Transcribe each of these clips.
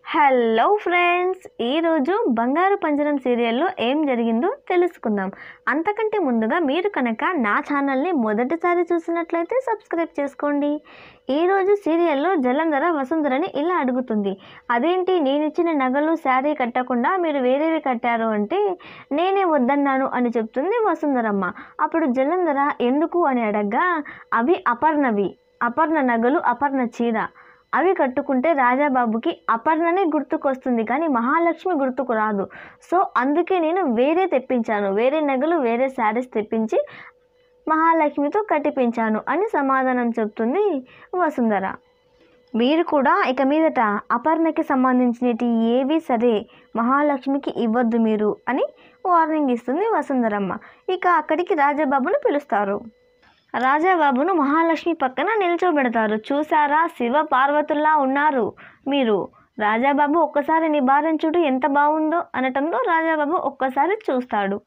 hello friends ఈరోజు బంగారు పంజరం సీరియల్లో ఏం జరిగిందో తెలుసుకుందాం అంతకంటే ముందుగా మీరు కనుక నా ఛానల్ని మొదటిసారి చూసినట్లయితే సబ్స్క్రైబ్ చేసుకోండి ఈరోజు సీరియల్లో జలంధర వసుంధరని ఇలా అడుగుతుంది అదేంటి నేను ఇచ్చిన నగలు శారీ కట్టకుండా మీరు వేరేవి కట్టారు అంటే నేనే వద్దన్నాను అని చెప్తుంది వసుంధరమ్మ అప్పుడు జలంధర ఎందుకు అని అడగ్గా అవి అపర్ణవి అపర్ణ నగలు అపర్ణ చీర అవి కట్టుకుంటే రాజాబాబుకి అపర్ణనే గుర్తుకొస్తుంది కానీ మహాలక్ష్మి గుర్తుకు రాదు సో అందుకే నేను వేరే తెప్పించాను వేరే నగలు వేరే శారీస్ తెప్పించి మహాలక్ష్మితో కట్టిపించాను అని సమాధానం చెప్తుంది వసుంధర మీరు కూడా ఇక మీదట అపర్ణకి సంబంధించినవి ఏవి సరే మహాలక్ష్మికి ఇవ్వద్దు మీరు అని వార్నింగ్ ఇస్తుంది వసుంధరమ్మ ఇక అక్కడికి రాజాబాబును పిలుస్తారు రాజాబాబును మహాలక్ష్మి పక్కన నిల్చోబెడతారు చూసారా శివ పార్వతుల్లా ఉన్నారు మీరు రాజాబాబు ఒక్కసారి నివారించుడు ఎంత బాగుందో అనటంలో రాజాబాబు ఒక్కసారి చూస్తాడు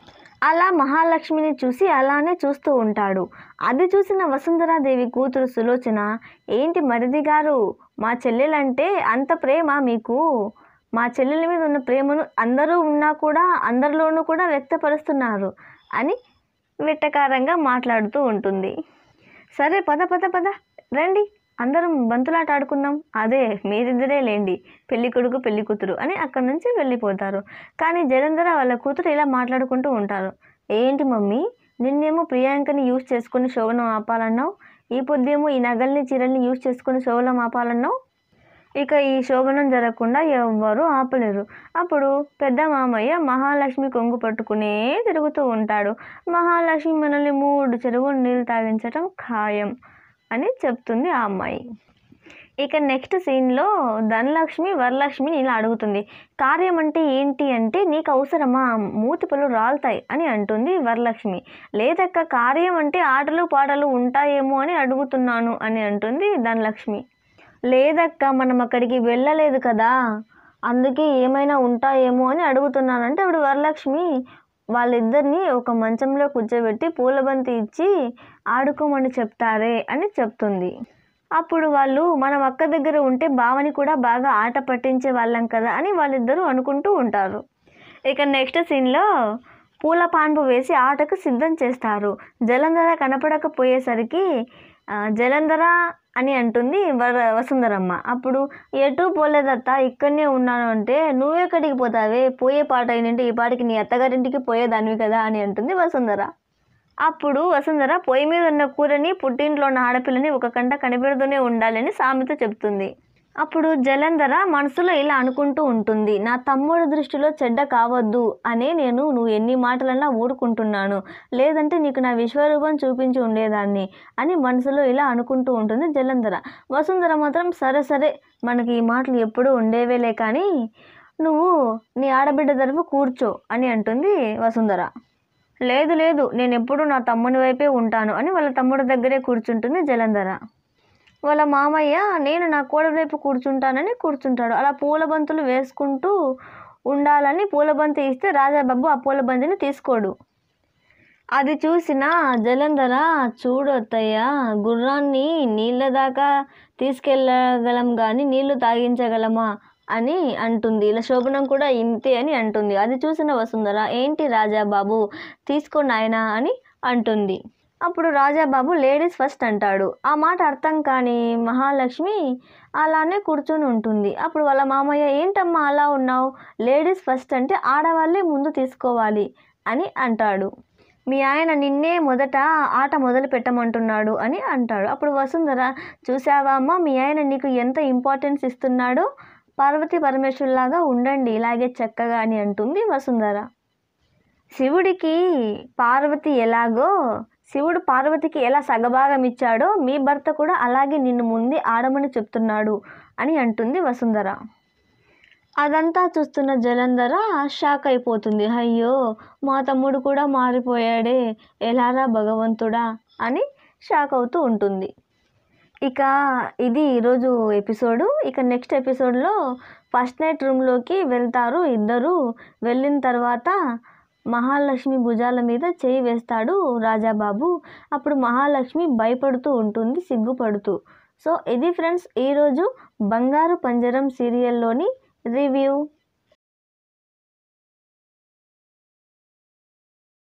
అలా మహాలక్ష్మిని చూసి అలానే చూస్తూ ఉంటాడు అది చూసిన వసుంధరాదేవి కూతురు సులోచన ఏంటి మరిది గారు మా చెల్లెలంటే అంత ప్రేమ మీకు మా చెల్లెల మీద ఉన్న ప్రేమను అందరూ ఉన్నా కూడా అందరిలోనూ కూడా వ్యక్తపరుస్తున్నారు అని వెట్టకారంగా మాట్లాడుతూ ఉంటుంది సరే పద పద పద రండి అందరం బంతులాట ఆడుకుందాం అదే మీరిద్దరే లేండి పెళ్లి కొడుకు పెళ్లి కూతురు అని అక్కడి నుంచి వెళ్ళిపోతారు కానీ జలంధర వాళ్ళ కూతురు ఇలా మాట్లాడుకుంటూ ఉంటారు ఏంటి మమ్మీ నిన్నేమో ప్రియాంకని యూజ్ చేసుకుని శోభనం ఆపాలన్నావు ఈ పొద్దేమో ఈ నగల్ని చీరల్ని యూజ్ చేసుకుని శోభనం ఆపాలన్నావు ఇక ఈ శోభనం జరగకుండా ఎవ్వరూ ఆపలేరు అప్పుడు పెద్ద మామయ్య మహాలక్ష్మి కొంగు పట్టుకునే తిరుగుతూ ఉంటాడు మహాలక్ష్మి మనల్ని మూడు చెరువులు నీళ్ళు తాగించటం ఖాయం అని చెప్తుంది ఆ అమ్మాయి ఇక నెక్స్ట్ సీన్లో ధనలక్ష్మి వరలక్ష్మిని ఇలా అడుగుతుంది కార్యం అంటే ఏంటి అంటే నీకు అవసరమా మూతి పళ్ళు రాలుతాయి అని అంటుంది వరలక్ష్మి లేదక్క కార్యం అంటే ఆటలు పాటలు ఉంటాయేమో అని అడుగుతున్నాను అని అంటుంది ధనలక్ష్మి లేదక్క మనం అక్కడికి వెళ్ళలేదు కదా అందుకే ఏమైనా ఉంటాయేమో అని అడుగుతున్నానంటే అప్పుడు వరలక్ష్మి వాళ్ళిద్దరిని ఒక మంచంలో కూర్చోబెట్టి పూలబంతి ఇచ్చి ఆడుకోమని చెప్తారే అని చెప్తుంది అప్పుడు వాళ్ళు మనం అక్క దగ్గర ఉంటే బావని కూడా బాగా ఆట పట్టించే వాళ్ళం కదా అని వాళ్ళిద్దరూ అనుకుంటూ ఉంటారు ఇక నెక్స్ట్ సీన్లో పూల పాన్పు వేసి ఆటకు సిద్ధం చేస్తారు జలంధర కనపడకపోయేసరికి ఆ, జలంధర అని అంటుంది వర వసుంధరమ్మ అప్పుడు ఎటు పోలేదత్త ఇక్కడనే ఉన్నాను అంటే నువ్వెక్కడికి పోతావే పోయే పాట అయినంటే ఈ పాటికి నీ అత్తగారింటికి పోయేదానివి కదా అని అంటుంది వసుంధర అప్పుడు వసుంధర పొయ్యి మీద ఉన్న కూరని పుట్టింట్లో ఉన్న ఆడపిల్లని ఒక కంట కనిపెడుతూనే ఉండాలని సామెత చెప్తుంది అప్పుడు జలంధర మనసులో ఇలా అనుకుంటూ ఉంటుంది నా తమ్ముడి దృష్టిలో చెడ్డ కావద్దు అనే నేను నువ్వు ఎన్ని మాటలన్నా ఊరుకుంటున్నాను లేదంటే నీకు నా విశ్వరూపం చూపించి ఉండేదాన్ని అని మనసులో ఇలా అనుకుంటూ ఉంటుంది జలంధర వసుంధర మాత్రం సరే సరే మనకి ఈ మాటలు ఎప్పుడూ ఉండేవేలే కానీ నువ్వు నీ ఆడబిడ్డ తరఫు కూర్చో అని అంటుంది వసుంధర లేదు లేదు నేను ఎప్పుడూ నా తమ్ముని వైపే ఉంటాను అని వాళ్ళ తమ్ముడి దగ్గరే కూర్చుంటుంది జలంధర వాళ్ళ మామయ్య నేను నా కోడలి వైపు కూర్చుంటానని కూర్చుంటాడు అలా పూల బంతులు వేసుకుంటూ ఉండాలని పూలబంతి ఇస్తే రాజాబాబు ఆ పూలబంతిని తీసుకోడు అది చూసిన జలంధర చూడు అత్తయ్య గుర్రాన్ని నీళ్ళ దాకా తీసుకెళ్ళగలం కానీ నీళ్లు తాగించగలమా అని అంటుంది ఇలా శోభనం కూడా ఇంతే అని అంటుంది అది చూసిన వసుంధర ఏంటి రాజాబాబు తీసుకో నాయనా అని అంటుంది అప్పుడు రాజాబాబు లేడీస్ ఫస్ట్ అంటాడు ఆ మాట అర్థం కాని మహాలక్ష్మి అలానే కూర్చొని ఉంటుంది అప్పుడు వాళ్ళ మామయ్య ఏంటమ్మా అలా ఉన్నావు లేడీస్ ఫస్ట్ అంటే ఆడవాళ్ళే ముందు తీసుకోవాలి అని అంటాడు మీ ఆయన నిన్నే మొదట ఆట మొదలు పెట్టమంటున్నాడు అని అంటాడు అప్పుడు వసుంధర చూసావా అమ్మ మీ ఆయన నీకు ఎంత ఇంపార్టెన్స్ ఇస్తున్నాడో పార్వతీ పరమేశ్వరులాగా ఉండండి ఇలాగే చక్కగా అని అంటుంది వసుంధర శివుడికి పార్వతి ఎలాగో శివుడు పార్వతికి ఎలా సగభాగం ఇచ్చాడో మీ భర్త కూడా అలాగే నిన్ను ముందే ఆడమని చెప్తున్నాడు అని అంటుంది వసుంధర అదంతా చూస్తున్న జలంధర షాక్ అయిపోతుంది అయ్యో మా తమ్ముడు కూడా మారిపోయాడే ఎలారా భగవంతుడా అని షాక్ అవుతూ ఉంటుంది ఇక ఇది ఈరోజు ఎపిసోడు ఇక నెక్స్ట్ ఎపిసోడ్లో ఫస్ట్ నైట్ రూమ్లోకి వెళ్తారు ఇద్దరు వెళ్ళిన తర్వాత మహాలక్ష్మి భుజాల మీద చేయి వేస్తాడు రాజాబాబు అప్పుడు మహాలక్ష్మి భయపడుతూ ఉంటుంది సిగ్గుపడుతూ సో ఇది ఫ్రెండ్స్ ఈరోజు బంగారు పంజరం సీరియల్లోని రివ్యూ